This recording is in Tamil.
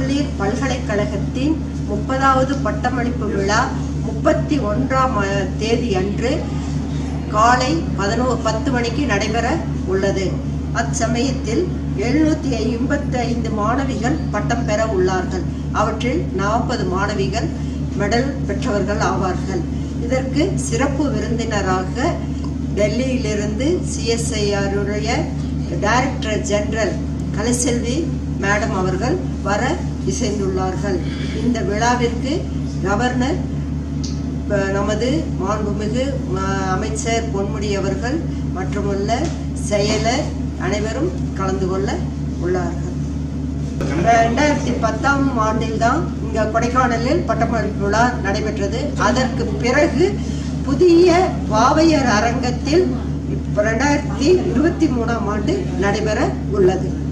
மகளிர் பல்கலைக்கழகத்தின் முப்பதாவது பட்டமளிப்பு விழா முப்பத்தி ஒன்றாம் அஹ், தேதி அன்று காலை பதினோ பத்து மணிக்கு நடைபெற உள்ளது அச்சமயத்தில் எழுநூத்தி ஐம்பத்தி ஐந்து மாணவிகள் பட்டம் பெற உள்ளார்கள் அவற்றில் நாற்பது மாணவிகள் மெடல் பெற்றவர்கள் ஆவார்கள் இதற்கு சிறப்பு விருந்தினராக டெல்லியிலிருந்து சிஎஸ்ஐஆருடைய டைரக்டர் ஜெனரல் கலைசெல்வி மேடம் அவர்கள் வர இசைந்துள்ளார்கள் இந்த விழாவிற்கு கவர்னர் ப- நமது மாண்புமிகு ம- அமைச்சர் பொன்முடி அவர்கள் மற்றுமுள்ள செயலர் அனைவரும் கலந்து கொள்ள உள்ளார்கள் ரெண்டாயிரத்தி பத்தாம் ஆண்டில் தான் இங்க கொடைக்கானலில் பட்டமளிப்பு விழா நடைபெற்றது அதற்கு பிறகு புதிய வாவையர் அரங்கத்தில் இப்ப ரெண்டாயிரத்தி இருபத்தி மூணாம் ஆண்டு நடைபெற உள்ளது